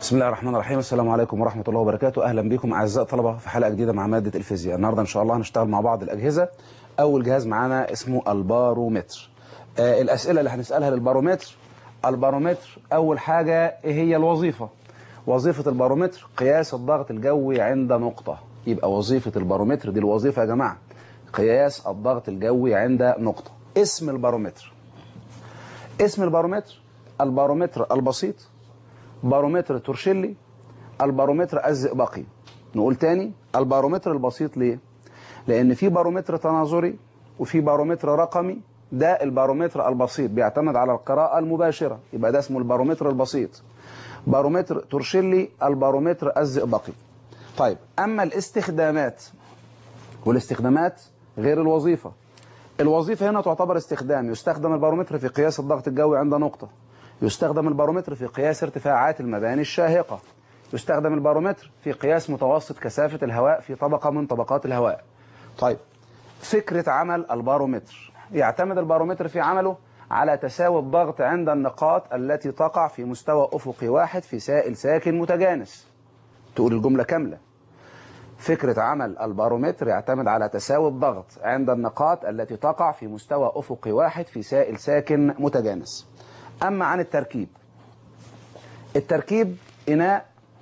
بسم الله الرحمن الرحيم السلام عليكم ورحمة الله وبركاته أهلا بكم أعزائي الطلبة في حلقة جديدة مع مادة الفيزياء النهاردة إن شاء الله هنشتغل مع بعض الأجهزة أول جهاز معانا اسمه البارومتر آه الأسئلة اللي هنسألها للبارومتر البارومتر أول حاجة إيه هي الوظيفة وظيفة البارومتر قياس الضغط الجوي عند نقطة يبقى وظيفة البارومتر دي الوظيفة يا جماعة قياس الضغط الجوي عند نقطة اسم البارومتر اسم البارومتر البارومتر البسيط بارومتر تورشيلي البارومتر الزئبقي نقول تاني البارومتر البسيط ليه لان في بارومتر تناظري وفي بارومتر رقمي ده البارومتر البسيط بيعتمد على القراءة المباشرة يبقى ده اسمه البارومتر البسيط بارومتر تورشيلي البارومتر الزئبقي طيب اما الاستخدامات والاستخدامات غير الوظيفة الوظيفة هنا تعتبر استخدام يستخدم البارومتر في قياس الضغط الجوي عند نقطة يستخدم البارومتر في قياس ارتفاعات المباني الشاهقة يستخدم البارومتر في قياس متوسط كثافة الهواء في طبقة من طبقات الهواء طيب فكرة عمل البارومتر يعتمد البارومتر في عمله على تساوي الضغط عند النقاط التي تقع في مستوى أفقي واحد في سائل ساكن متجانس تقول الجملة كاملة فكرة عمل البارومتر يعتمد على تساوي الضغط عند النقاط التي تقع في مستوى أفقي واحد في سائل ساكن متجانس أما عن التركيب التركيب إناء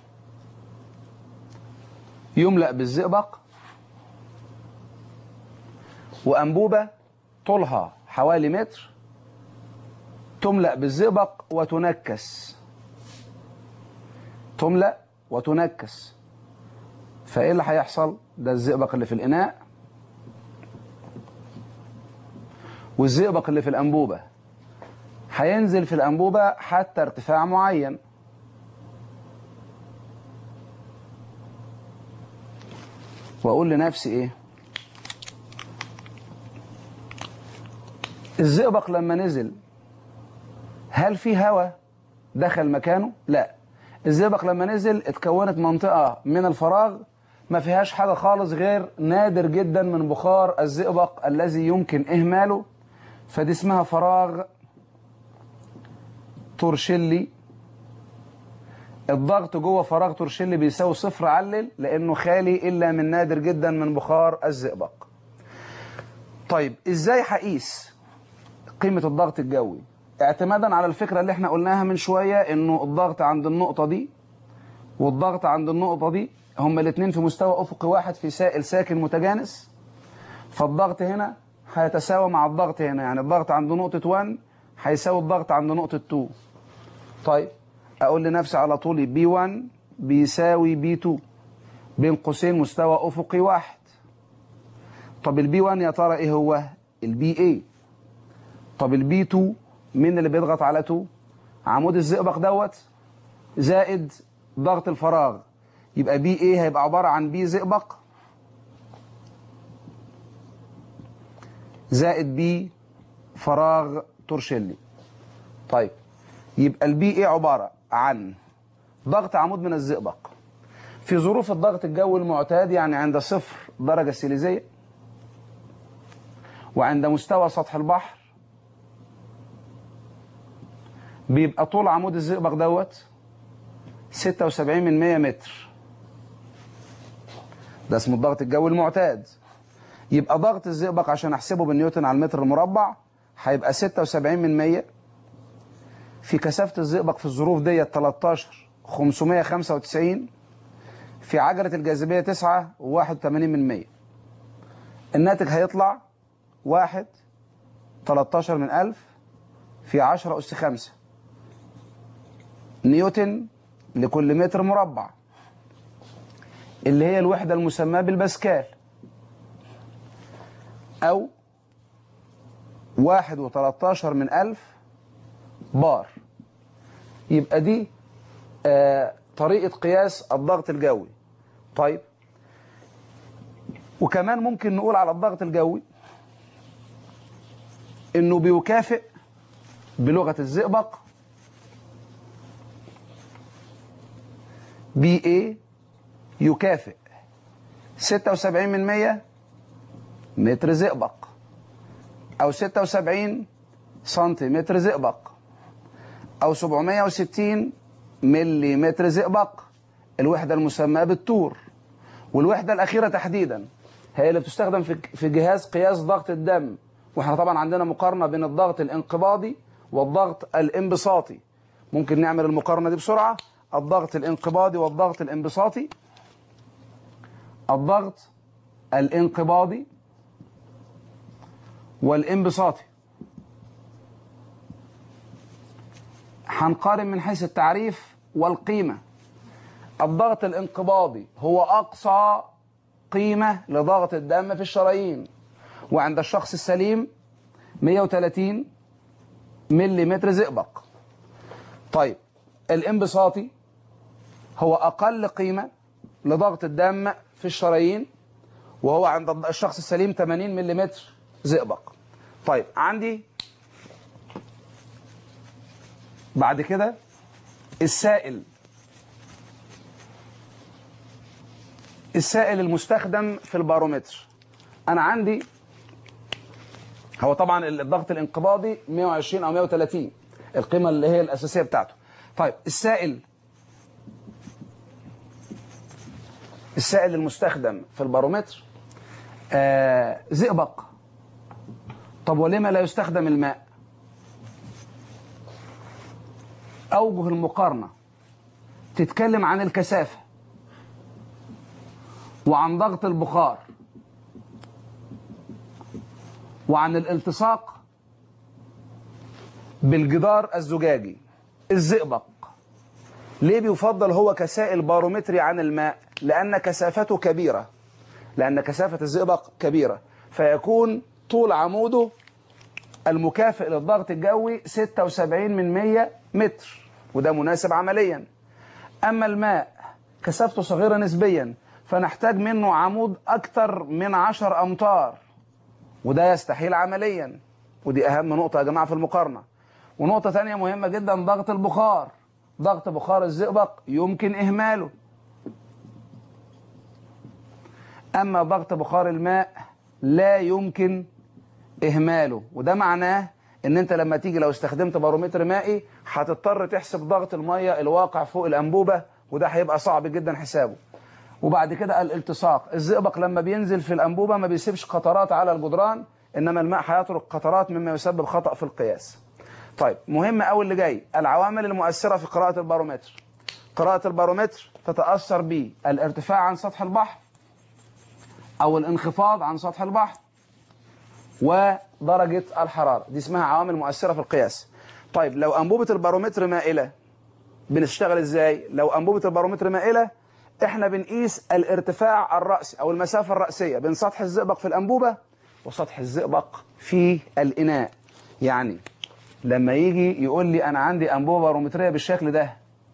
يملأ بالزئبق وأنبوبة طولها حوالي متر تملأ بالزئبق وتنكس تملأ وتنكس فإيه اللي هيحصل ده الزئبق اللي في الإناء والزئبق اللي في الأنبوبة هينزل في الأنبوبة حتى ارتفاع معين وأقول لنفسي إيه الزئبق لما نزل هل في هواء دخل مكانه؟ لا الزئبق لما نزل اتكونت منطقة من الفراغ ما فيهاش حاجة خالص غير نادر جدا من بخار الزئبق الذي يمكن إهماله فدي اسمها فراغ تورشيلي الضغط جوه فراغ تورشيلي بيساوي صفر علل لانه خالي الا من نادر جدا من بخار الزئبق طيب ازاي هقيس قيمة الضغط الجوي اعتمادا على الفكرة اللي احنا قلناها من شوية انه الضغط عند النقطة دي والضغط عند النقطة دي هما الاثنين في مستوى افقي واحد في سائل ساكن متجانس فالضغط هنا هيتساوى مع الضغط هنا يعني الضغط عند نقطة 1 هيساوي الضغط عند نقطة 2 طيب أقول لنفسي على طول بي 1 بيساوي بي 2 بين قوسين مستوى أفقي واحد طب البي 1 يا ترى إيه هو؟ البي اي طب البي 2 مين اللي بيضغط على 2 عمود الزئبق دوت زائد ضغط الفراغ يبقى بي اي هيبقى عبارة عن بي زئبق زائد بي فراغ تورشيلي طيب يبقى البي ايه عبارة عن ضغط عمود من الزئبق في ظروف الضغط الجوي المعتاد يعني عند صفر درجة سيليزية وعند مستوى سطح البحر بيبقى طول عمود الزئبق دوت 76 من 100 متر ده اسمه الضغط الجوي المعتاد يبقى ضغط الزئبق عشان احسبه بالنيوتن على المتر المربع هيبقى 76 من 100 في كثافة الزئبق في الظروف ديت 13 595 في عجلة الجاذبية 9 و81 من 100 الناتج هيطلع 1 13 من 1000 في 10 أس 5 نيوتن لكل متر مربع اللي هي الوحدة المسماة بالباسكال أو واحد وتلاتاشر من ألف بار يبقى دي آه طريقة قياس الضغط الجوي طيب وكمان ممكن نقول على الضغط الجوي انه بيكافئ بلغة الزئبق بي اي يكافئ 76 من 100 متر زئبق او 76 سنتيمتر زئبق او 760 مليمتر زئبق الوحدة المسماة بالتور والوحدة الأخيرة تحديدا هي اللي بتستخدم في في جهاز قياس ضغط الدم واحنا طبعا عندنا مقارنة بين الضغط الانقباضي والضغط الانبساطي ممكن نعمل المقارنة دي بسرعة الضغط الانقباضي والضغط الانبساطي الضغط الانقباضي والانبساطي هنقارن من حيث التعريف والقيمة الضغط الانقباضي هو أقصى قيمة لضغط الدم في الشرايين وعند الشخص السليم 130 ملم زئبق طيب الانبساطي هو أقل قيمة لضغط الدم في الشرايين وهو عند الشخص السليم 80 ملم زئبق طيب عندي بعد كده السائل السائل المستخدم في البارومتر انا عندي هو طبعا الضغط الانقباضي 120 او 130 القيمه اللي هي الاساسيه بتاعته طيب السائل السائل المستخدم في البارومتر آه زئبق طب ولما لا يستخدم الماء أوجه المقارنة تتكلم عن الكثافة وعن ضغط البخار وعن الالتصاق بالجدار الزجاجي الزئبق ليه بيفضل هو كسائل بارومتري عن الماء لأن كثافته كبيرة لأن كثافة الزئبق كبيرة فيكون طول عموده المكافئ للضغط الجوي 76 من 100 متر وده مناسب عمليا أما الماء كثافته صغيرة نسبيا فنحتاج منه عمود أكثر من 10 أمتار وده يستحيل عمليا ودي أهم نقطة يا جماعة في المقارنة ونقطة ثانية مهمة جدا ضغط البخار ضغط بخار الزئبق يمكن إهماله أما ضغط بخار الماء لا يمكن إهماله وده معناه ان انت لما تيجي لو استخدمت بارومتر مائي هتضطر تحسب ضغط المية الواقع فوق الأنبوبة وده هيبقى صعب جدا حسابه وبعد كده الالتصاق الزئبق لما بينزل في الأنبوبة ما بيسيبش قطرات على الجدران إنما الماء هيترك قطرات مما يسبب خطأ في القياس طيب مهم قوي اللي جاي العوامل المؤثرة في قراءة البارومتر قراءة البارومتر تتأثر بالارتفاع عن سطح البحر أو الانخفاض عن سطح البحر ودرجة الحرارة دي اسمها عوامل مؤثرة في القياس طيب لو أنبوبة البارومتر مائلة بنشتغل ازاي لو أنبوبة البارومتر مائلة احنا بنقيس الارتفاع الرأسي أو المسافة الرأسية بين سطح الزئبق في الأنبوبة وسطح الزئبق في الإناء يعني لما يجي يقول لي أنا عندي أنبوبة بارومترية بالشكل ده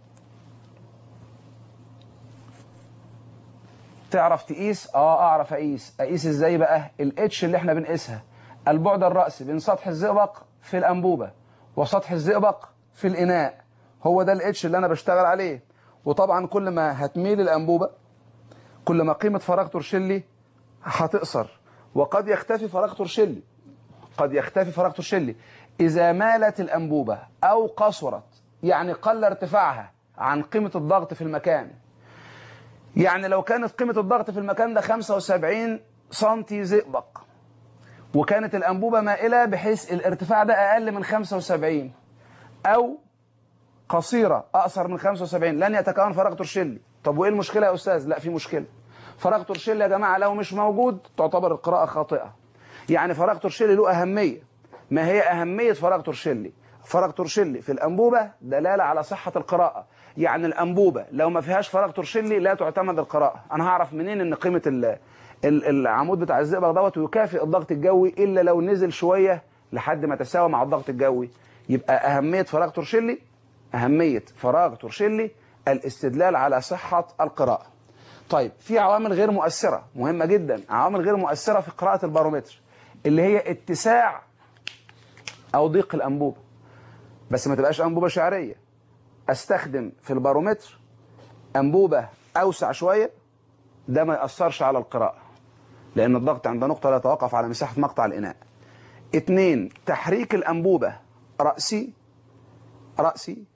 تعرف تقيس اه اعرف اقيس اقيس ازاي بقى الاتش اللي احنا بنقيسها البعد الرأسي بين سطح الزئبق في الأنبوبة وسطح الزئبق في الإناء هو ده الاتش اللي أنا بشتغل عليه وطبعا كل ما هتميل الأنبوبة كل ما قيمة فراغ تورشيلي هتقصر وقد يختفي فراغ تورشيلي قد يختفي فراغ تورشيلي إذا مالت الأنبوبة أو قصرت يعني قل ارتفاعها عن قيمة الضغط في المكان يعني لو كانت قيمة الضغط في المكان ده 75 سنتي زئبق وكانت الأنبوبة مائلة بحيث الارتفاع ده أقل من 75 أو قصيرة أقصر من 75 لن يتكون فراغ تورشيلي طب وإيه المشكلة يا أستاذ؟ لا في مشكلة فراغ تورشيلي يا جماعة لو مش موجود تعتبر القراءة خاطئة يعني فراغ تورشيلي له أهمية ما هي أهمية فراغ تورشيلي؟ فراغ تورشيلي في الأنبوبة دلالة على صحة القراءة يعني الأنبوبة لو ما فيهاش فراغ تورشيلي لا تعتمد القراءة أنا هعرف منين إن قيمة ال العمود بتاع الزئبق دوت يكافئ الضغط الجوي إلا لو نزل شوية لحد ما تساوى مع الضغط الجوي يبقى أهمية فراغ تورشيلي أهمية فراغ تورشيلي الاستدلال على صحة القراءة طيب في عوامل غير مؤثرة مهمة جدا عوامل غير مؤثرة في قراءة البارومتر اللي هي اتساع أو ضيق الأنبوبة بس ما تبقاش أنبوبة شعرية أستخدم في البارومتر أنبوبة أوسع شوية ده ما يأثرش على القراءة لأن الضغط عند نقطة لا يتوقف على مساحة مقطع الإناء اتنين تحريك الأنبوبة رأسي رأسي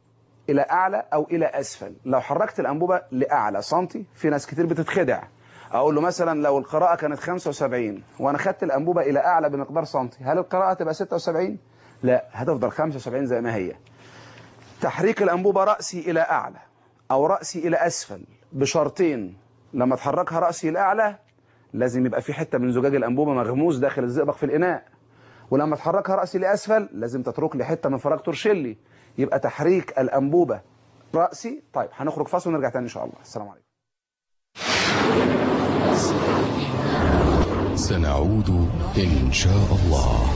الى اعلى او الى اسفل لو حركت الانبوبه لاعلى سنتي في ناس كتير بتتخدع اقول له مثلا لو القراءه كانت 75 وانا خدت الانبوبه الى اعلى بمقدار سنتي هل القراءه تبقى 76 لا هتفضل 75 زي ما هي تحريك الانبوبه راسي الى اعلى او راسي الى اسفل بشرطين لما تحركها راسي الى اعلى لازم يبقى في حته من زجاج الانبوبه مغموس داخل الزئبق في الاناء ولما تحركها راسي لاسفل لازم تترك لي حته من فراغ تورشيلي يبقى تحريك الانبوبه راسي طيب هنخرج فاصل ونرجع تاني ان شاء الله السلام عليكم سنعود إن شاء الله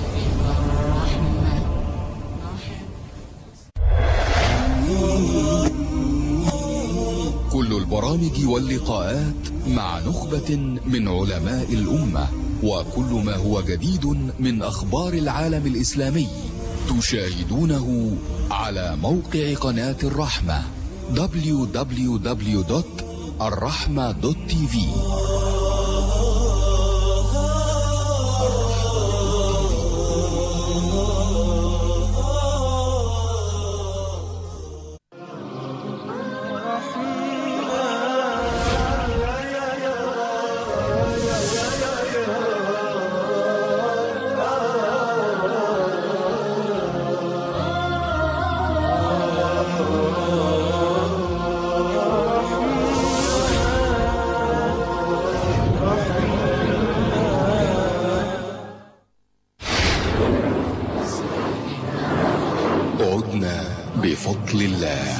كل البرامج واللقاءات مع نخبة من علماء الأمة وكل ما هو جديد من أخبار العالم الإسلامي تشاهدونه على موقع قناة الرحمة www.الرحمة.tv عدنا بفضل الله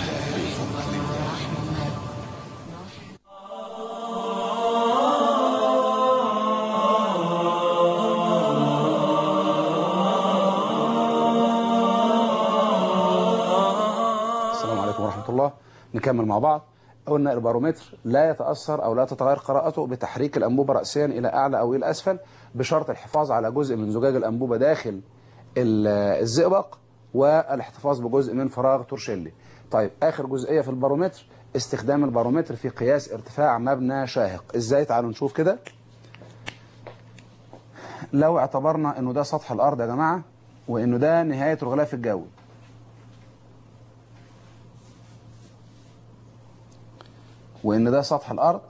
السلام عليكم ورحمة الله نكمل مع بعض قلنا البارومتر لا يتأثر أو لا تتغير قراءته بتحريك الأنبوبة رأسيا إلى أعلى أو إلى أسفل بشرط الحفاظ على جزء من زجاج الأنبوبة داخل ال- الزئبق والاحتفاظ بجزء من فراغ تورشيلي طيب آخر جزئية في البارومتر استخدام البارومتر في قياس ارتفاع مبنى شاهق إزاي تعالوا نشوف كده لو اعتبرنا انه ده سطح الارض يا جماعة وانه ده نهاية الغلاف الجوي وان ده سطح الارض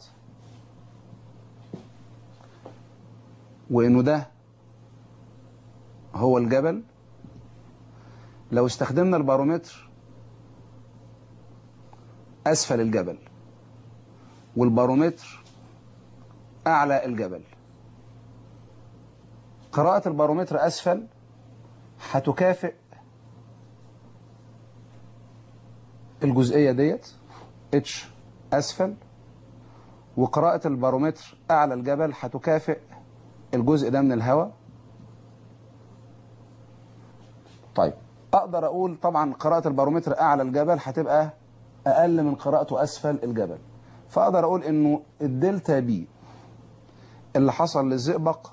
وانه ده هو الجبل لو استخدمنا البارومتر اسفل الجبل والبارومتر اعلى الجبل قراءة البارومتر اسفل هتكافئ الجزئية ديت اتش أسفل وقراءة البارومتر أعلى الجبل هتكافئ الجزء ده من الهواء طيب أقدر أقول طبعا قراءة البارومتر أعلى الجبل هتبقى أقل من قراءته أسفل الجبل فأقدر أقول إنه الدلتا بي اللي حصل للزئبق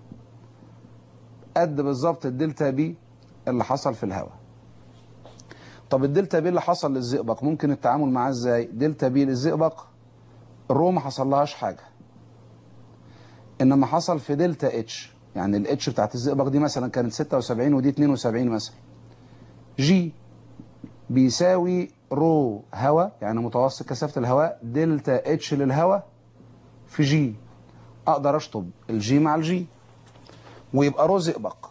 قد بالظبط الدلتا بي اللي حصل في الهواء طب الدلتا بي اللي حصل للزئبق ممكن التعامل معاه ازاي دلتا بي للزئبق الرو ما حصلهاش حاجه انما حصل في دلتا اتش يعني الاتش بتاعت الزئبق دي مثلا كانت 76 ودي 72 مثلا جي بيساوي رو هواء يعني متوسط كثافه الهواء دلتا اتش للهواء في جي اقدر اشطب الجي مع الجي ويبقى رو زئبق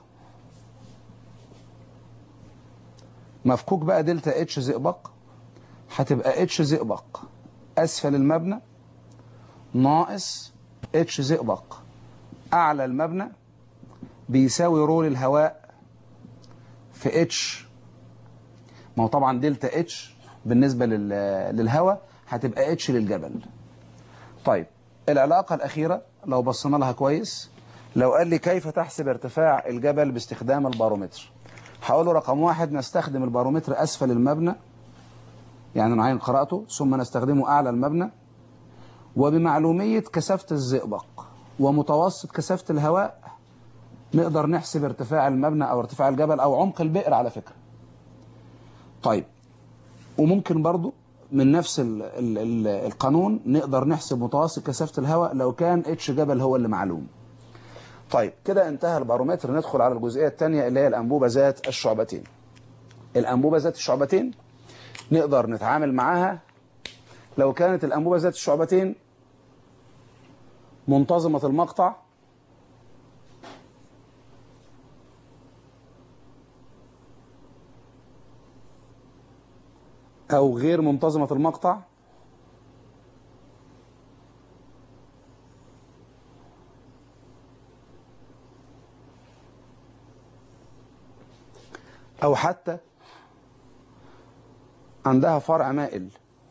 مفكوك بقى دلتا اتش زئبق هتبقى اتش زئبق اسفل المبنى ناقص اتش زئبق اعلى المبنى بيساوي رول الهواء في اتش ما هو طبعا دلتا اتش بالنسبة لل- للهواء هتبقى اتش للجبل طيب العلاقة الأخيرة لو بصينا لها كويس لو قال لي كيف تحسب ارتفاع الجبل باستخدام البارومتر هقول له رقم واحد نستخدم البارومتر أسفل المبنى يعني نعين قراءته ثم نستخدمه أعلى المبنى وبمعلومية كثافة الزئبق ومتوسط كثافة الهواء نقدر نحسب ارتفاع المبنى أو ارتفاع الجبل أو عمق البئر على فكرة طيب وممكن برضو من نفس ال ال ال القانون نقدر نحسب متوسط كثافة الهواء لو كان اتش جبل هو اللي معلوم طيب كده انتهى البارومتر ندخل على الجزئية الثانية اللي هي الأنبوبة ذات الشعبتين الأنبوبة ذات الشعبتين نقدر نتعامل معاها لو كانت الأنبوبة ذات الشعبتين منتظمة المقطع أو غير منتظمة المقطع أو حتى عندها فرع مائل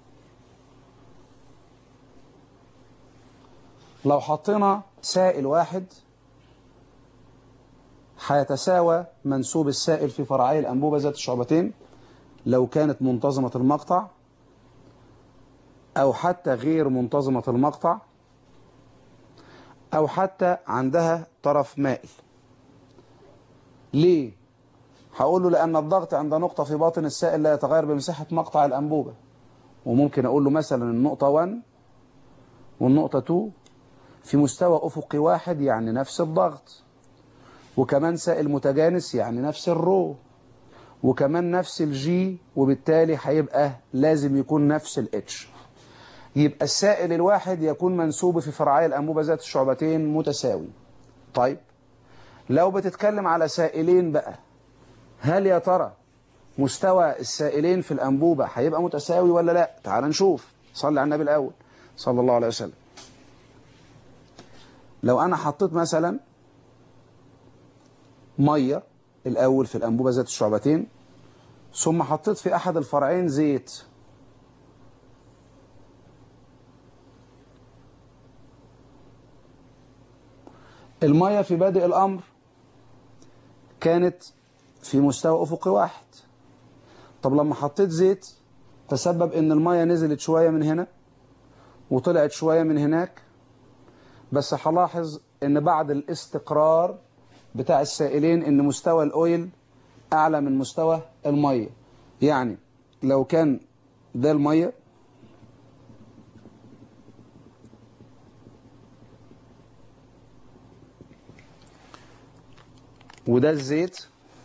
لو حطينا سائل واحد هيتساوى منسوب السائل في فرعي الأنبوبة ذات الشعبتين لو كانت منتظمة المقطع أو حتى غير منتظمة المقطع أو حتى عندها طرف مائل ليه؟ هقول له لأن الضغط عند نقطة في باطن السائل لا يتغير بمساحة مقطع الأنبوبة وممكن أقول له مثلا النقطة 1 والنقطة 2 في مستوى أفقي واحد يعني نفس الضغط وكمان سائل متجانس يعني نفس الرو وكمان نفس الجي وبالتالي هيبقى لازم يكون نفس الاتش يبقى السائل الواحد يكون منسوبه في فرعي الأنبوبة ذات الشعبتين متساوي طيب لو بتتكلم على سائلين بقى هل يا ترى مستوى السائلين في الأنبوبة هيبقى متساوي ولا لا تعال نشوف صلي على النبي الأول صلى الله عليه وسلم لو أنا حطيت مثلا مية الأول في الأنبوبة ذات الشعبتين ثم حطيت في أحد الفرعين زيت المية في بادئ الأمر كانت في مستوى أفقي واحد طب لما حطيت زيت تسبب ان المية نزلت شوية من هنا وطلعت شوية من هناك بس هلاحظ ان بعد الاستقرار بتاع السائلين ان مستوى الاويل اعلى من مستوى المية يعني لو كان ده المية وده الزيت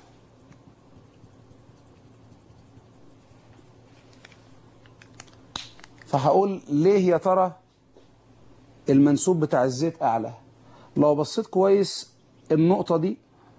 فهقول ليه يا ترى المنسوب بتاع الزيت اعلى لو بصيت كويس النقطة دي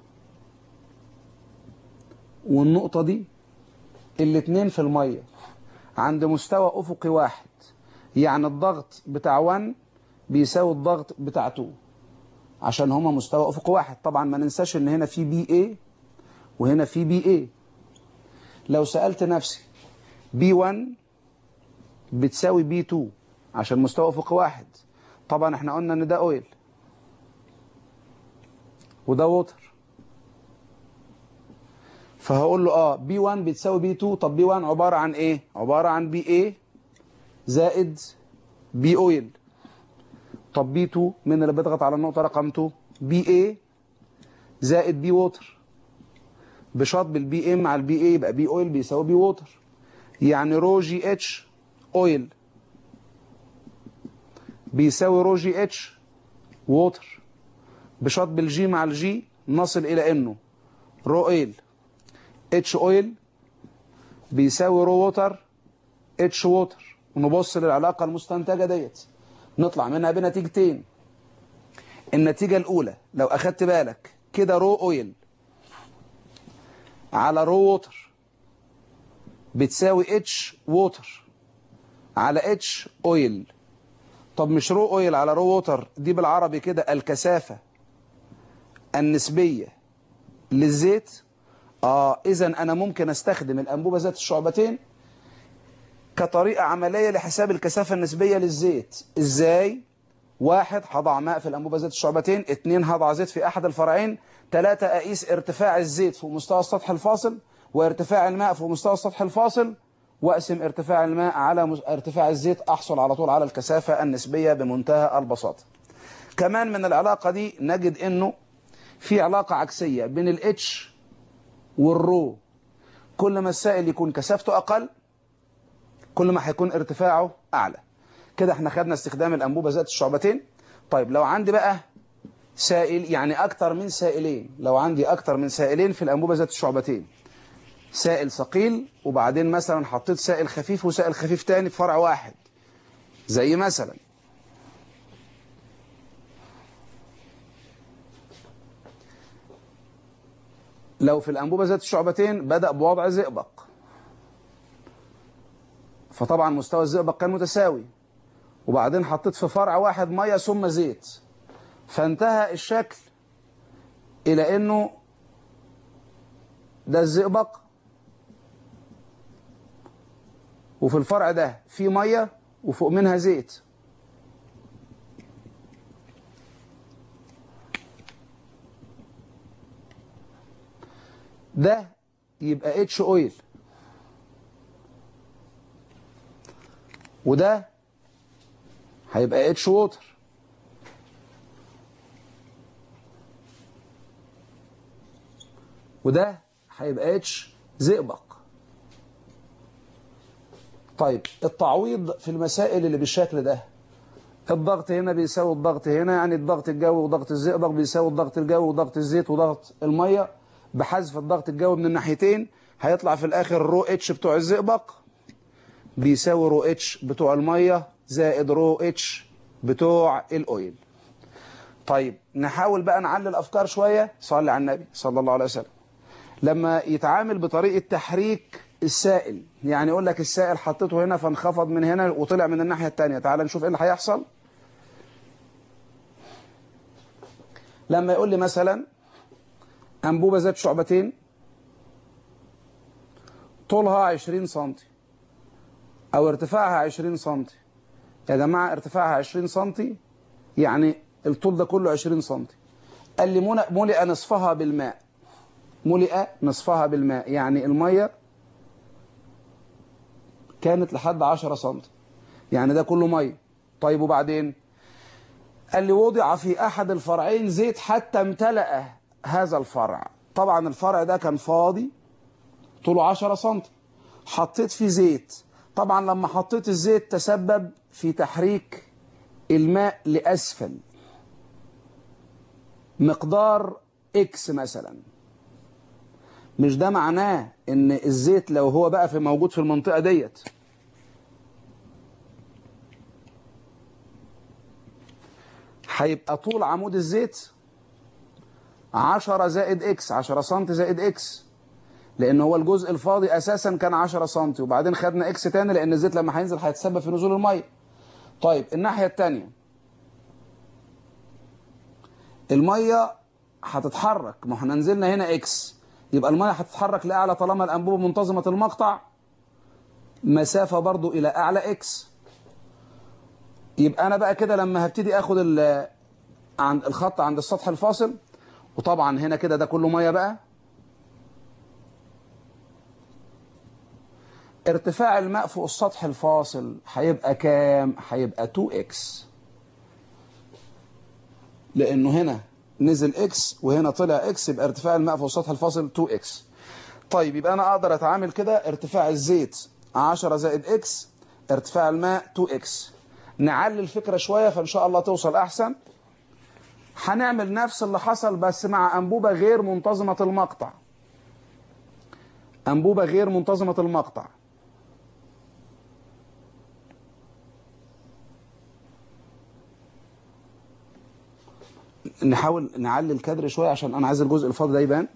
والنقطة دي الاتنين في المية عند مستوى افقي واحد يعني الضغط بتاع 1 بيساوي الضغط بتاع 2 عشان هما مستوى افقي واحد طبعا ما ننساش ان هنا في بي اي وهنا في بي اي لو سألت نفسي بي 1 بتساوي بي 2 عشان مستوى افقي واحد طبعا احنا قلنا ان ده اويل وده ووتر فهقول له اه بي 1 بتساوي بي 2 طب بي 1 عبارة عن ايه عبارة عن بي اي زائد بي اويل طب بي 2 من اللي بيضغط على النقطة رقم 2 بي اي زائد بي ووتر بشرط بالبي ام مع البي اي يبقى بي اويل بيساوي بي ووتر يعني رو جي اتش اويل بيساوي رو جي اتش ووتر بشرط بالجي مع الجي نصل الى انه رو اويل اتش اويل بيساوي رو ووتر اتش ووتر ونبص للعلاقة المستنتجة ديت نطلع منها بنتيجتين النتيجة الأولى لو أخدت بالك كده رو اويل على رو ووتر بتساوي اتش ووتر على اتش اويل طب مش رو اويل على رو ووتر دي بالعربي كده الكثافة النسبية للزيت اه اذا انا ممكن استخدم الانبوبة ذات الشعبتين كطريقة عملية لحساب الكثافة النسبية للزيت ازاي واحد هضع ماء في الانبوبة ذات الشعبتين اتنين هضع زيت في احد الفرعين ثلاثة اقيس ارتفاع الزيت في مستوى السطح الفاصل وارتفاع الماء في مستوى السطح الفاصل واقسم ارتفاع الماء على ارتفاع الزيت احصل على طول على الكثافة النسبية بمنتهى البساطة كمان من العلاقة دي نجد انه في علاقة عكسية بين الاتش والرو كل ما السائل يكون كثافته اقل كل ما هيكون ارتفاعه اعلى كده احنا خدنا استخدام الانبوبة ذات الشعبتين طيب لو عندي بقى سائل يعني اكتر من سائلين لو عندي اكتر من سائلين في الانبوبة ذات الشعبتين سائل ثقيل وبعدين مثلا حطيت سائل خفيف وسائل خفيف تاني في فرع واحد زي مثلا لو في الأنبوبة ذات الشعبتين بدأ بوضع زئبق فطبعا مستوى الزئبق كان متساوي وبعدين حطيت في فرع واحد مية ثم زيت فانتهى الشكل إلى أنه ده الزئبق وفي الفرع ده في مية وفوق منها زيت ده يبقى اتش اويل وده هيبقى اتش ووتر وده هيبقى اتش زئبق طيب التعويض في المسائل اللي بالشكل ده الضغط هنا بيساوي الضغط هنا يعني الضغط الجوي وضغط الزئبق بيساوي الضغط الجوي وضغط الزيت وضغط الميه بحذف الضغط الجوي من الناحيتين هيطلع في الاخر رو اتش بتوع الزئبق بيساوي رو اتش بتوع الميه زائد رو اتش بتوع الاويل طيب نحاول بقى نعلل افكار شويه صلي على النبي صلى الله عليه وسلم لما يتعامل بطريقه تحريك السائل يعني يقول لك السائل حطيته هنا فانخفض من هنا وطلع من الناحيه الثانيه تعال نشوف ايه اللي هيحصل لما يقول لي مثلا أنبوبة ذات شعبتين طولها 20 سنتي أو ارتفاعها 20 سنتي يا جماعة ارتفاعها 20 سنتي يعني الطول ده كله 20 سنتي قال لي ملئ نصفها بالماء ملئ نصفها بالماء يعني المية كانت لحد 10 سنتي يعني ده كله مية طيب وبعدين قال لي وضع في أحد الفرعين زيت حتى امتلأ هذا الفرع طبعا الفرع ده كان فاضي طوله 10 سم حطيت فيه زيت طبعا لما حطيت الزيت تسبب في تحريك الماء لأسفل مقدار اكس مثلا مش ده معناه ان الزيت لو هو بقى في موجود في المنطقة ديت هيبقى طول عمود الزيت 10 زائد اكس 10 سم زائد اكس لان هو الجزء الفاضي اساسا كان 10 سم وبعدين خدنا اكس تاني لان الزيت لما هينزل هيتسبب في نزول الميه طيب الناحيه الثانيه الميه هتتحرك ما احنا نزلنا هنا اكس يبقى الميه هتتحرك لاعلى طالما الانبوبه منتظمه المقطع مسافه برضو الى اعلى اكس يبقى انا بقى كده لما هبتدي اخد عند الخط عند السطح الفاصل وطبعا هنا كده ده كله ميه بقى ارتفاع الماء فوق السطح الفاصل هيبقى كام هيبقى 2x لانه هنا نزل x وهنا طلع x يبقى ارتفاع الماء فوق السطح الفاصل 2x طيب يبقى انا اقدر اتعامل كده ارتفاع الزيت 10 زائد x ارتفاع الماء 2x نعلي الفكرة شوية فان شاء الله توصل احسن هنعمل نفس اللي حصل بس مع أنبوبة غير منتظمة المقطع أنبوبة غير منتظمة المقطع نحاول نعلي الكادر شوية عشان أنا عايز الجزء الفاضي ده يبان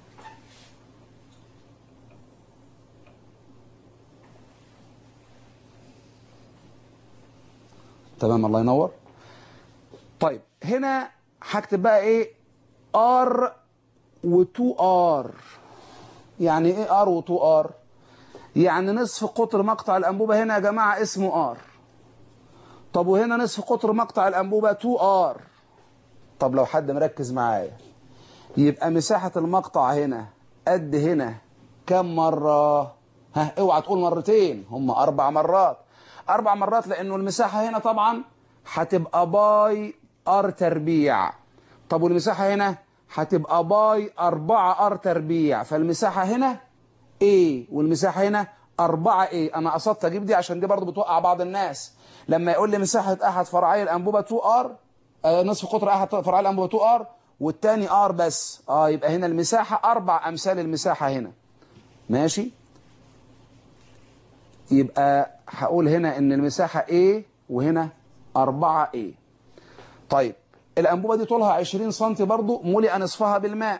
تمام الله ينور طيب هنا هكتب بقى ايه ار و2 ار يعني ايه ار و2 ار يعني نصف قطر مقطع الانبوبه هنا يا جماعه اسمه ار طب وهنا نصف قطر مقطع الانبوبه 2 ار طب لو حد مركز معايا يبقى مساحه المقطع هنا قد هنا كم مره ها اوعى تقول مرتين هم اربع مرات اربع مرات لانه المساحه هنا طبعا هتبقى باي ار تربيع طب والمساحة هنا هتبقى باي 4 ار تربيع فالمساحة هنا A والمساحة هنا 4 A انا قصدت اجيب دي عشان دي برضو بتوقع بعض الناس لما يقول لي مساحة احد فرعي الانبوبة 2 ار آه نصف قطر احد فرعي الانبوبة 2 ار والتاني ار بس اه يبقى هنا المساحة اربع امثال المساحة هنا ماشي يبقى هقول هنا ان المساحة A وهنا 4 A طيب الأنبوبة دي طولها 20 سم برضو ملئ نصفها بالماء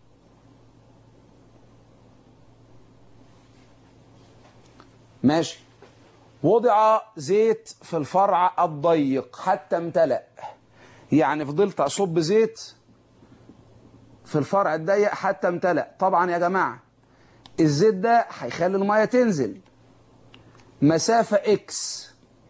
ماشي وضع زيت في الفرع الضيق حتى امتلأ يعني فضلت أصب زيت في الفرع الضيق حتى امتلأ طبعا يا جماعة الزيت ده هيخلي المية تنزل مسافة اكس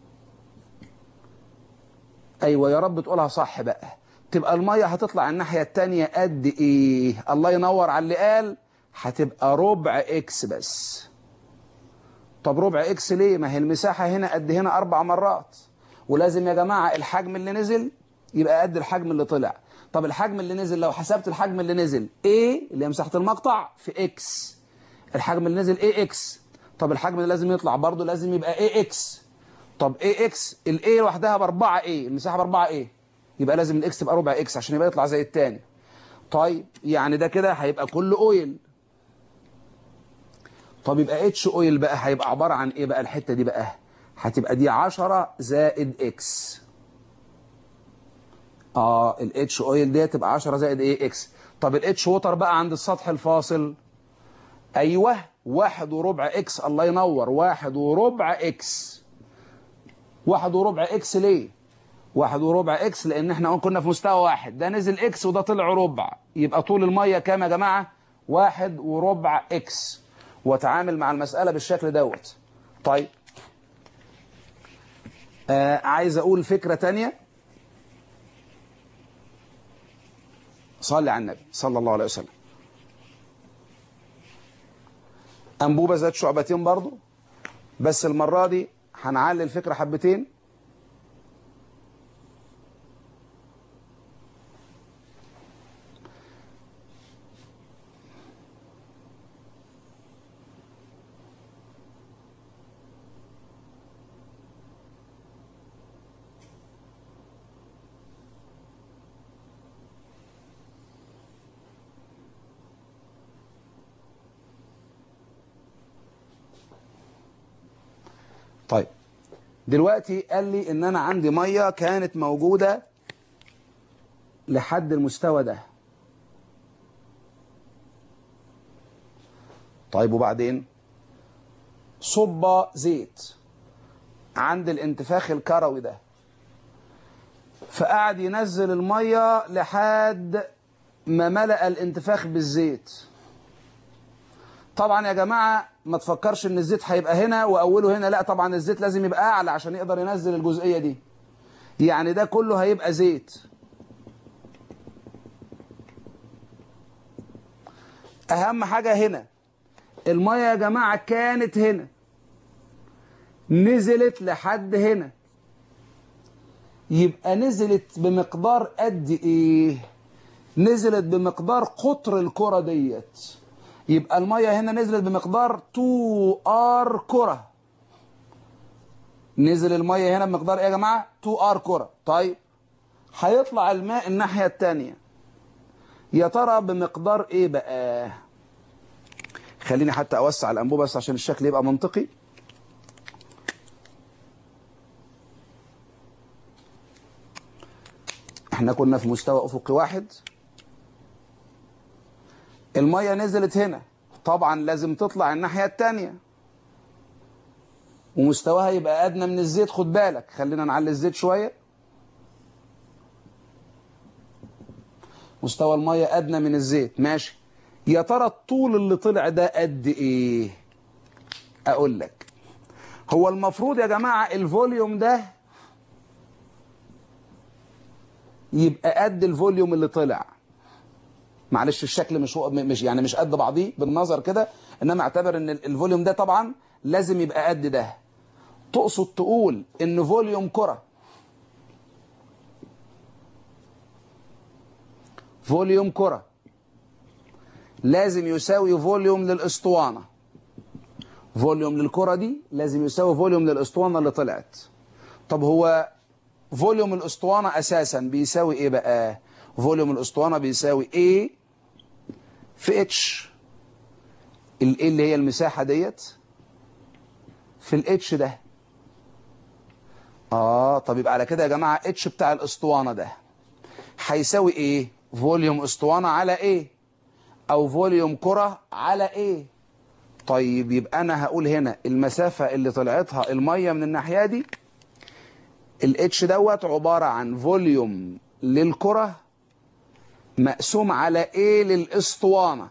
ايوه يا رب تقولها صح بقى تبقى المية هتطلع الناحية التانية قد ايه الله ينور على اللي قال هتبقى ربع اكس بس طب ربع اكس ليه ما هي المساحة هنا قد هنا اربع مرات ولازم يا جماعة الحجم اللي نزل يبقى قد الحجم اللي طلع طب الحجم اللي نزل لو حسبت الحجم اللي نزل A اللي هي مساحة المقطع في اكس الحجم اللي نزل اي اكس طب الحجم اللي لازم يطلع برضه لازم يبقى اي اكس طب اي اكس الاي لوحدها ب 4 اي المساحه ب 4 اي يبقى لازم الاكس تبقى ربع اكس عشان يبقى يطلع زي الثاني طيب يعني ده كده هيبقى كله اويل طب يبقى اتش اويل بقى هيبقى عباره عن ايه بقى الحته دي بقى هتبقى دي 10 زائد اكس اه الاتش اويل دي تبقى 10 زائد ايه اكس طب الاتش ووتر بقى عند السطح الفاصل ايوه واحد وربع اكس الله ينور واحد وربع اكس واحد وربع اكس ليه واحد وربع اكس لان احنا كنا في مستوى واحد ده نزل اكس وده طلع ربع يبقى طول المية كام يا جماعة واحد وربع اكس واتعامل مع المسألة بالشكل دوت طيب آه عايز اقول فكرة تانية صلي على النبي صلى الله عليه وسلم أنبوبة ذات شعبتين برضو بس المرة دي هنعلي الفكرة حبتين طيب دلوقتي قال لي ان انا عندي ميه كانت موجوده لحد المستوى ده طيب وبعدين صب زيت عند الانتفاخ الكروي ده فقعد ينزل الميه لحد ما ملأ الانتفاخ بالزيت طبعا يا جماعة ما تفكرش ان الزيت هيبقى هنا واوله هنا لا طبعا الزيت لازم يبقى اعلى عشان يقدر ينزل الجزئية دي يعني ده كله هيبقى زيت اهم حاجة هنا المية يا جماعة كانت هنا نزلت لحد هنا يبقى نزلت بمقدار قد ايه نزلت بمقدار قطر الكرة ديت يبقى المية هنا نزلت بمقدار 2 ار كرة نزل المية هنا بمقدار ايه يا جماعة 2 ار كرة طيب هيطلع الماء الناحية التانية يا ترى بمقدار ايه بقى خليني حتى اوسع الانبوبة بس عشان الشكل يبقى منطقي احنا كنا في مستوى افقي واحد المية نزلت هنا طبعا لازم تطلع الناحية التانية ومستواها يبقى أدنى من الزيت خد بالك خلينا نعلي الزيت شوية مستوى المية أدنى من الزيت ماشي يا ترى الطول اللي طلع ده قد إيه أقول لك هو المفروض يا جماعة الفوليوم ده يبقى قد الفوليوم اللي طلع معلش الشكل مش هو مش يعني مش قد بعضيه بالنظر كده انما اعتبر ان الفوليوم ده طبعا لازم يبقى قد ده تقصد تقول ان فوليوم كرة فوليوم كرة لازم يساوي فوليوم للاسطوانة فوليوم للكرة دي لازم يساوي فوليوم للاسطوانة اللي طلعت طب هو فوليوم الاسطوانة اساسا بيساوي ايه بقى فوليوم الاسطوانة بيساوي A في اتش ال A اللي هي المساحة ديت في الاتش ده اه طب يبقى على كده يا جماعة اتش بتاع الاسطوانة ده هيساوي ايه فوليوم اسطوانة على ايه او فوليوم كرة على ايه طيب يبقى انا هقول هنا المسافة اللي طلعتها المية من الناحية دي الاتش دوت عبارة عن فوليوم للكرة مقسوم على ايه للاسطوانة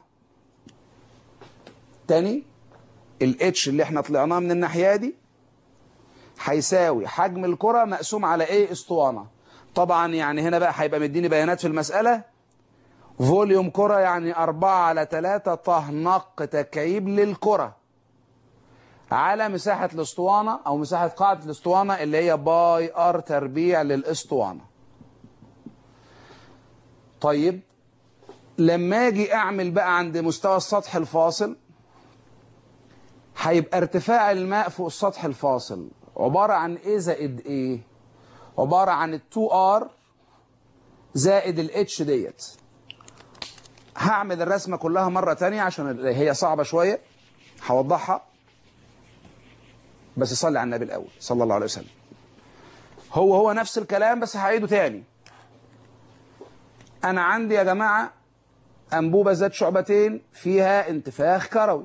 تاني الاتش اللي احنا طلعناه من الناحية دي هيساوي حجم الكرة مقسوم على ايه اسطوانة طبعا يعني هنا بقى هيبقى مديني بيانات في المسألة فوليوم كرة يعني أربعة على تلاتة طهنق تكعيب للكرة على مساحة الاسطوانة أو مساحة قاعدة الاسطوانة اللي هي باي ار تربيع للاسطوانة طيب لما اجي اعمل بقى عند مستوى السطح الفاصل هيبقى ارتفاع الماء فوق السطح الفاصل عبارة عن ايه زائد ايه عبارة عن ال 2R زائد ال H ديت هعمل الرسمة كلها مرة تانية عشان هي صعبة شوية هوضحها بس صلي على النبي الأول صلى الله عليه وسلم هو هو نفس الكلام بس هعيده تاني أنا عندي يا جماعة أنبوبة ذات شعبتين فيها انتفاخ كروي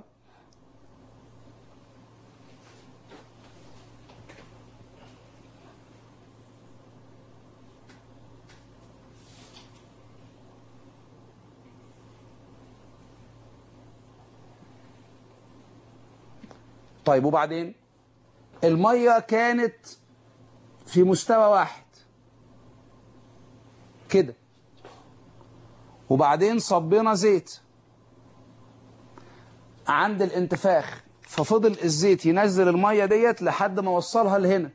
طيب وبعدين المية كانت في مستوى واحد كده وبعدين صبينا زيت عند الانتفاخ ففضل الزيت ينزل المية ديت لحد ما وصلها لهنا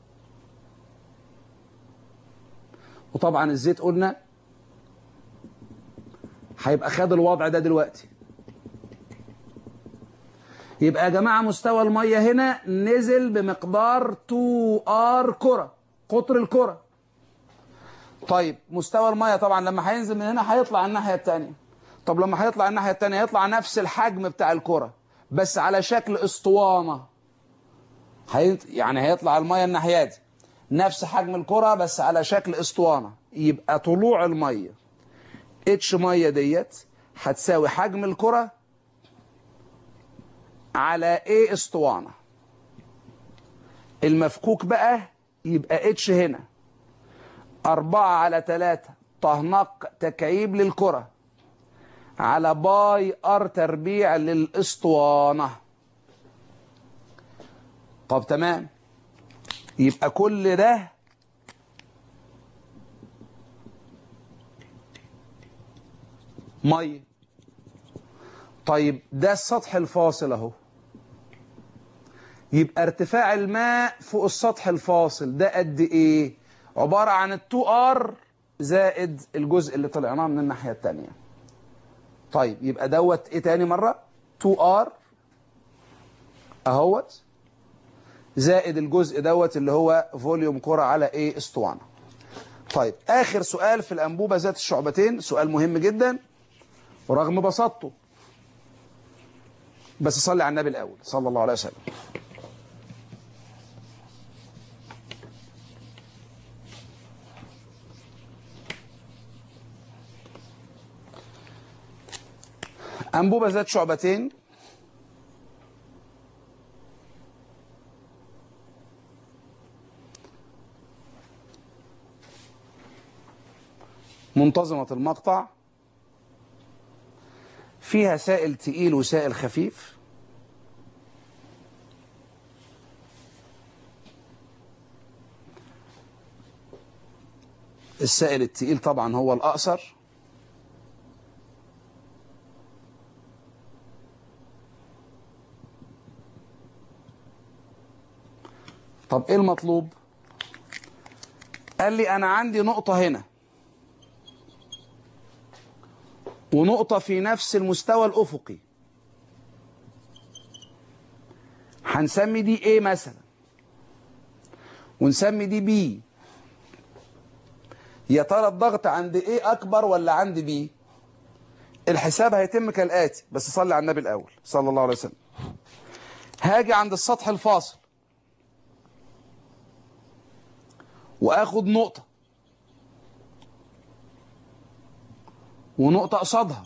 وطبعا الزيت قلنا هيبقى خد الوضع ده دلوقتي يبقى يا جماعة مستوى المية هنا نزل بمقدار 2R كرة قطر الكرة طيب مستوى المية طبعا لما هينزل من هنا هيطلع الناحية التانية طب لما هيطلع الناحية التانية هيطلع نفس الحجم بتاع الكرة بس على شكل اسطوانة هي... يعني هيطلع المية الناحية دي نفس حجم الكرة بس على شكل اسطوانة يبقى طلوع المية اتش مية ديت هتساوي حجم الكرة على ايه اسطوانة المفكوك بقى يبقى اتش هنا أربعة على تلاتة طهنق تكعيب للكرة على باي ار تربيع للاسطوانة طب تمام يبقى كل ده ميه طيب ده السطح الفاصل اهو يبقى ارتفاع الماء فوق السطح الفاصل ده قد ايه عبارة عن ال 2R زائد الجزء اللي طلعناه من الناحية التانية طيب يبقى دوت ايه تاني مرة 2R اهوت زائد الجزء دوت اللي هو فوليوم كرة على ايه اسطوانة طيب اخر سؤال في الانبوبة ذات الشعبتين سؤال مهم جدا ورغم بساطته بس صلي على النبي الأول صلى الله عليه وسلم أنبوبة ذات شعبتين منتظمة المقطع فيها سائل تقيل وسائل خفيف السائل التقيل طبعا هو الأقصر طب ايه المطلوب قال لي انا عندي نقطة هنا ونقطة في نفس المستوى الأفقي هنسمي دي A مثلا ونسمي دي B يا ترى الضغط عند A أكبر ولا عند B الحساب هيتم كالآتي بس صلي على النبي الأول صلى الله عليه وسلم هاجي عند السطح الفاصل وآخد نقطة ونقطة قصادها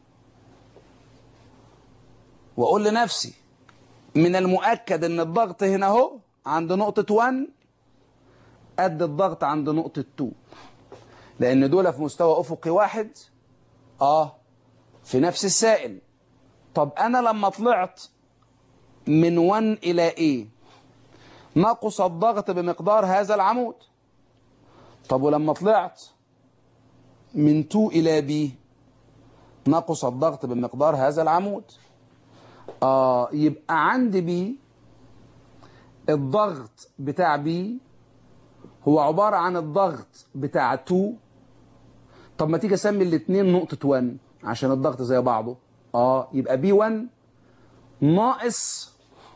وأقول لنفسي من المؤكد ان الضغط هنا اهو عند نقطة 1 قد الضغط عند نقطة 2 لان دول في مستوى افقي واحد اه في نفس السائل طب انا لما طلعت من 1 الى ايه نقص الضغط بمقدار هذا العمود طب ولما طلعت من 2 الى بي نقص الضغط بمقدار هذا العمود آه يبقى عند بي الضغط بتاع بي هو عبارة عن الضغط بتاع 2 طب ما تيجي اسمي الاثنين نقطة 1 عشان الضغط زي بعضه اه يبقى بي 1 ناقص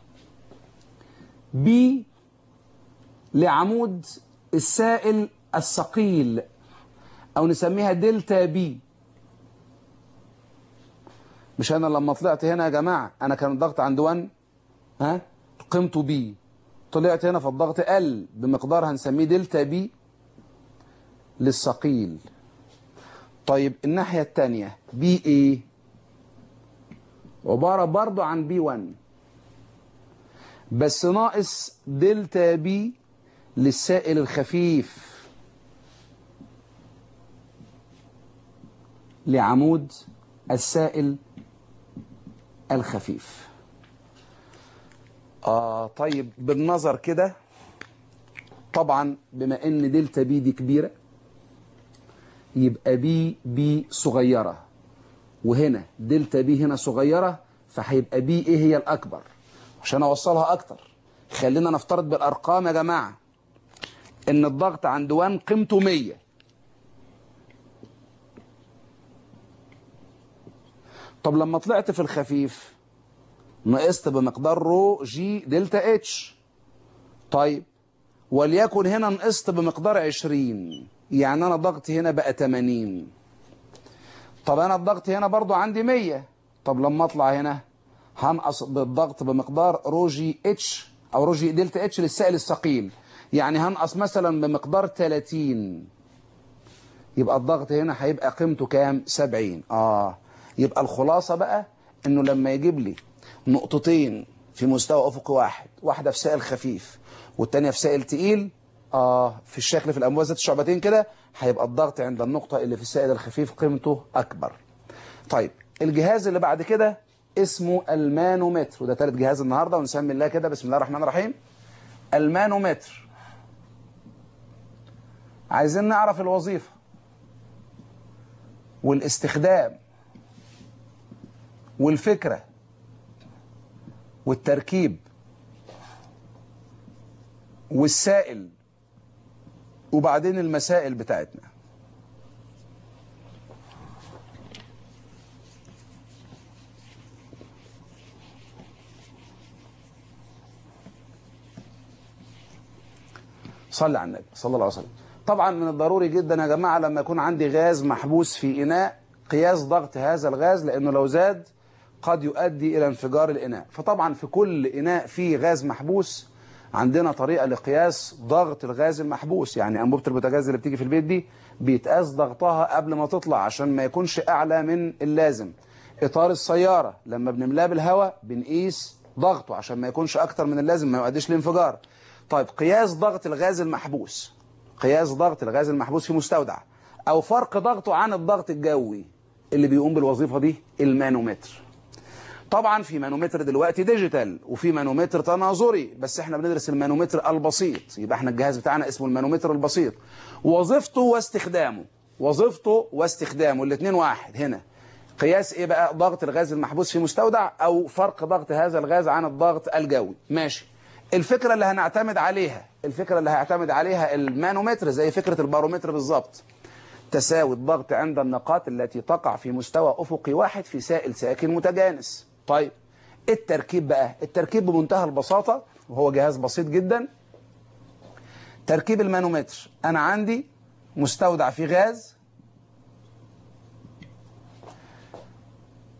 بي لعمود السائل الثقيل او نسميها دلتا بي مش انا لما طلعت هنا يا جماعه انا كان الضغط عند 1 ها قيمته بي طلعت هنا فالضغط قل بمقدار هنسميه دلتا بي للثقيل طيب الناحيه الثانيه بي ايه عباره برضو عن بي 1 بس ناقص دلتا بي للسائل الخفيف لعمود السائل الخفيف آه طيب بالنظر كده طبعا بما ان دلتا بي دي كبيرة يبقى بي بي صغيرة وهنا دلتا بي هنا صغيرة فهيبقى بي ايه هي الأكبر عشان أوصلها أكتر خلينا نفترض بالأرقام يا جماعة ان الضغط عند 1 قيمته 100 طب لما طلعت في الخفيف نقصت بمقدار رو جي دلتا اتش طيب وليكن هنا نقصت بمقدار 20 يعني انا ضغطي هنا بقى 80 طب انا الضغط هنا برضو عندي 100 طب لما اطلع هنا هنقص بالضغط بمقدار رو جي اتش او رو جي دلتا اتش للسائل الثقيل يعني هنقص مثلا بمقدار 30 يبقى الضغط هنا هيبقى قيمته كام 70 اه يبقى الخلاصة بقى انه لما يجيب لي نقطتين في مستوى افقي واحد واحدة في سائل خفيف والتانية في سائل تقيل اه في الشكل في الامواج ذات الشعبتين كده هيبقى الضغط عند النقطة اللي في السائل الخفيف قيمته اكبر طيب الجهاز اللي بعد كده اسمه المانومتر وده ثالث جهاز النهاردة ونسمي الله كده بسم الله الرحمن الرحيم المانومتر عايزين نعرف الوظيفة والاستخدام والفكرة والتركيب والسائل وبعدين المسائل بتاعتنا صلى على النبي صلى الله عليه وسلم طبعا من الضروري جدا يا جماعة لما يكون عندي غاز محبوس في إناء قياس ضغط هذا الغاز لأنه لو زاد قد يؤدي إلى انفجار الإناء فطبعا في كل إناء فيه غاز محبوس عندنا طريقة لقياس ضغط الغاز المحبوس يعني أنبوبة البوتاجاز اللي بتيجي في البيت دي بيتقاس ضغطها قبل ما تطلع عشان ما يكونش أعلى من اللازم إطار السيارة لما بنملاه بالهواء بنقيس ضغطه عشان ما يكونش أكتر من اللازم ما يؤديش لانفجار طيب قياس ضغط الغاز المحبوس قياس ضغط الغاز المحبوس في مستودع أو فرق ضغطه عن الضغط الجوي اللي بيقوم بالوظيفة دي المانومتر طبعا في مانومتر دلوقتي ديجيتال وفي مانومتر تناظري بس احنا بندرس المانومتر البسيط يبقى احنا الجهاز بتاعنا اسمه المانومتر البسيط وظيفته واستخدامه وظيفته واستخدامه الاثنين واحد هنا قياس ايه بقى ضغط الغاز المحبوس في مستودع او فرق ضغط هذا الغاز عن الضغط الجوي ماشي الفكرة اللي هنعتمد عليها الفكرة اللي هيعتمد عليها المانومتر زي فكرة البارومتر بالظبط تساوي الضغط عند النقاط التي تقع في مستوى أفقي واحد في سائل ساكن متجانس طيب التركيب بقى التركيب بمنتهى البساطة وهو جهاز بسيط جدا تركيب المانومتر أنا عندي مستودع فيه غاز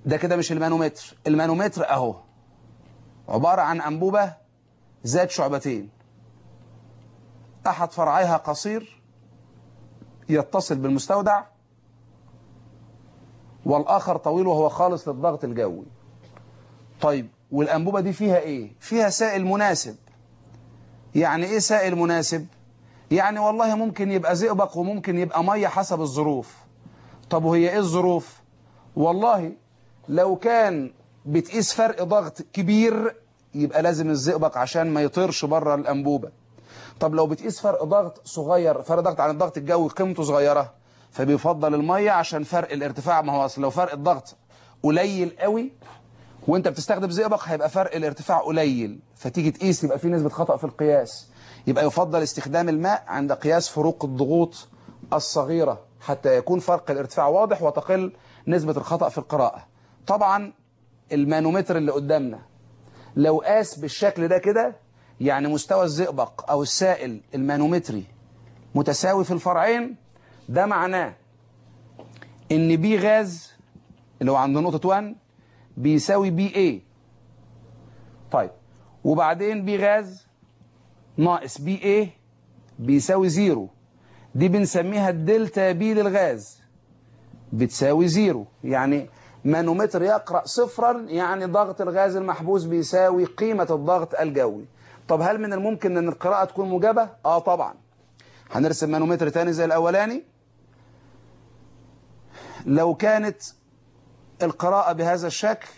ده كده مش المانومتر المانومتر اهو عبارة عن أنبوبة ذات شعبتين أحد فرعيها قصير يتصل بالمستودع والآخر طويل وهو خالص للضغط الجوي طيب والأنبوبة دي فيها إيه؟ فيها سائل مناسب يعني إيه سائل مناسب؟ يعني والله ممكن يبقى زئبق وممكن يبقى مية حسب الظروف طب وهي إيه الظروف؟ والله لو كان بتقيس فرق ضغط كبير يبقى لازم الزئبق عشان ما يطيرش بره الأنبوبة طب لو بتقيس فرق ضغط صغير فرق ضغط عن الضغط الجوي قيمته صغيرة فبيفضل المية عشان فرق الارتفاع ما هو أصل لو فرق الضغط قليل قوي وانت بتستخدم زئبق هيبقى فرق الارتفاع قليل فتيجي تقيس يبقى في نسبة خطأ في القياس يبقى يفضل استخدام الماء عند قياس فروق الضغوط الصغيرة حتى يكون فرق الارتفاع واضح وتقل نسبة الخطأ في القراءة طبعا المانومتر اللي قدامنا لو قاس بالشكل ده كده يعني مستوى الزئبق أو السائل المانومتري متساوي في الفرعين ده معناه ان بي غاز اللي هو عند نقطة 1 بيساوي بي اي طيب وبعدين بي غاز ناقص بي اي بيساوي زيرو دي بنسميها الدلتا بي للغاز بتساوي زيرو يعني مانومتر يقرأ صفرا يعني ضغط الغاز المحبوس بيساوي قيمة الضغط الجوي طب هل من الممكن ان القراءة تكون موجبة؟ اه طبعا هنرسم مانومتر تاني زي الاولاني لو كانت القراءة بهذا الشكل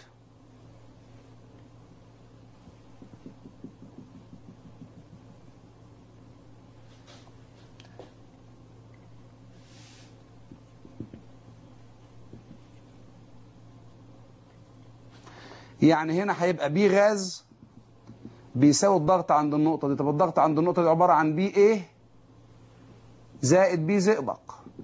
يعني هنا هيبقى بي غاز بيساوي الضغط عند النقطة دي طب الضغط عند النقطة دي عبارة عن بي ايه زائد بي زئبق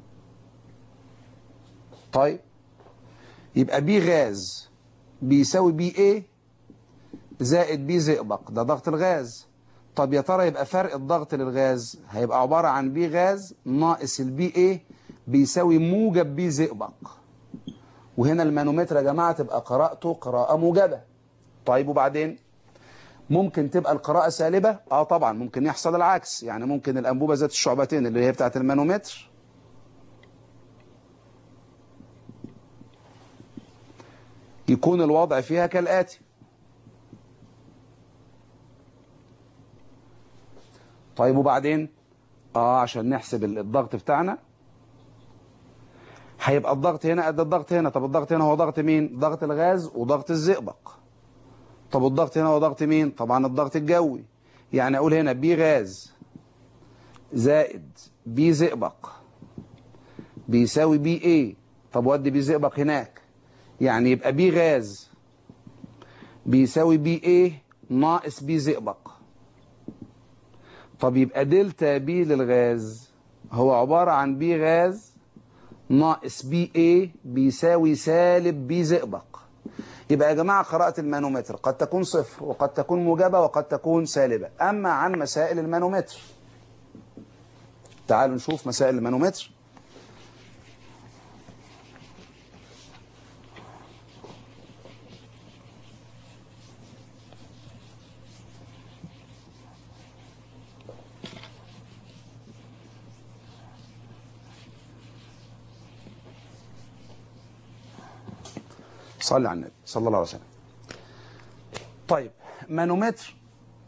طيب يبقى بي غاز بيساوي بي ايه زائد بي زئبق ده ضغط الغاز طب يا ترى يبقى فرق الضغط للغاز هيبقى عبارة عن بي غاز ناقص البي ايه بيساوي موجب بي زئبق وهنا المانومتر يا جماعة تبقى قراءته قراءة موجبة طيب وبعدين ممكن تبقى القراءة سالبة اه طبعا ممكن يحصل العكس يعني ممكن الأنبوبة ذات الشعبتين اللي هي بتاعة المانومتر يكون الوضع فيها كالآتي طيب وبعدين اه عشان نحسب الضغط بتاعنا هيبقى الضغط هنا قد الضغط هنا طب الضغط هنا هو ضغط مين ضغط الغاز وضغط الزئبق طب الضغط هنا هو ضغط مين طبعا الضغط الجوي يعني اقول هنا بي غاز زائد بي زئبق بيساوي بي ايه طب ودي بي زئبق هناك يعني يبقى بي غاز بيساوي بي ايه ناقص بي زئبق طب يبقى دلتا بي للغاز هو عبارة عن بي غاز ناقص بي ايه بيساوي سالب بي زئبق يبقى يا جماعة قراءة المانومتر قد تكون صفر وقد تكون موجبة وقد تكون سالبة أما عن مسائل المانومتر تعالوا نشوف مسائل المانومتر صلي على النبي صلى الله عليه وسلم طيب مانومتر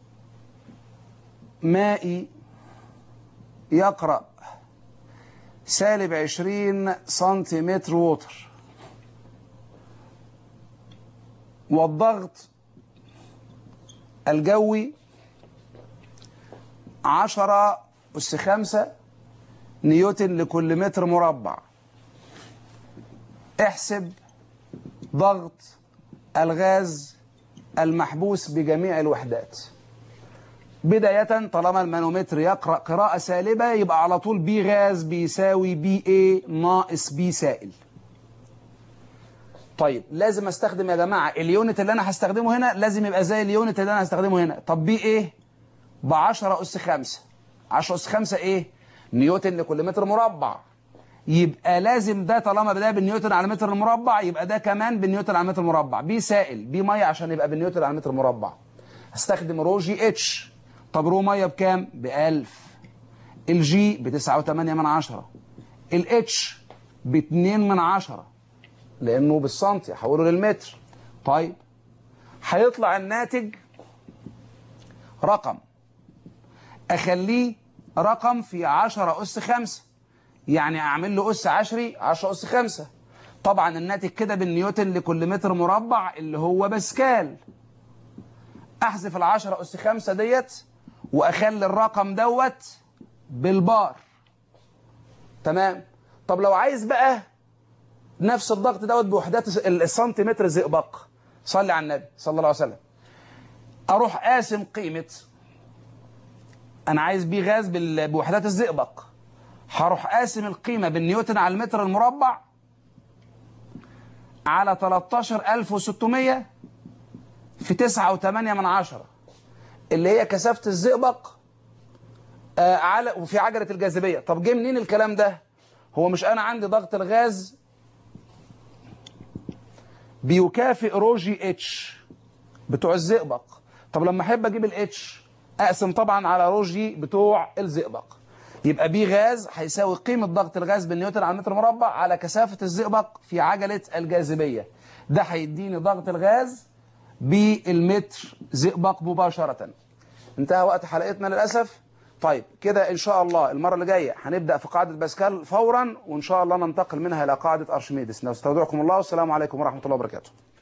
مائي يقرأ سالب عشرين سنتيمتر ووتر والضغط الجوي عشرة أس خمسة نيوتن لكل متر مربع احسب ضغط الغاز المحبوس بجميع الوحدات بداية طالما المانومتر يقرأ قراءة سالبة يبقى على طول بي غاز بيساوي بي اي ناقص بي سائل طيب لازم استخدم يا جماعة اليونت اللي انا هستخدمه هنا لازم يبقى زي اليونت اللي انا هستخدمه هنا طب بي ايه ب 10 اس 5 10 اس 5 ايه نيوتن لكل متر مربع يبقى لازم ده طالما ده بالنيوتن على متر المربع يبقى ده كمان بالنيوتن على متر المربع بي سائل بي ميه عشان يبقى بالنيوتن على متر المربع هستخدم رو جي اتش طب رو ميه بكام ب 1000 الجي ب 9.8 من عشرة الاتش ب 2 من عشرة لانه بالسنتي هحوله للمتر طيب هيطلع الناتج رقم اخليه رقم في 10 اس 5 يعني اعمل له اس عشري 10 اس 5 طبعا الناتج كده بالنيوتن لكل متر مربع اللي هو باسكال احذف ال 10 اس 5 ديت واخلي الرقم دوت بالبار تمام طب لو عايز بقى نفس الضغط دوت بوحدات السنتيمتر زئبق صلي على النبي صلى الله عليه وسلم اروح قاسم قيمه انا عايز بيه غاز بال- بوحدات الزئبق هروح قاسم القيمه بالنيوتن على المتر المربع على 13600 في 9.8 من عشرة اللي هي كثافه الزئبق آه على وفي عجله الجاذبيه طب جه منين الكلام ده هو مش انا عندي ضغط الغاز بيكافئ رو جي اتش بتوع الزئبق طب لما احب اجيب الاتش اقسم طبعا على رو جي بتوع الزئبق يبقى بي غاز هيساوي قيمه ضغط الغاز بالنيوتن على المتر مربع على كثافه الزئبق في عجله الجاذبيه ده هيديني ضغط الغاز بالمتر زئبق مباشره انتهى وقت حلقتنا للاسف طيب كده ان شاء الله المره اللي جايه هنبدا في قاعده باسكال فورا وان شاء الله ننتقل منها الى قاعده ارشميدس نستودعكم الله والسلام عليكم ورحمه الله وبركاته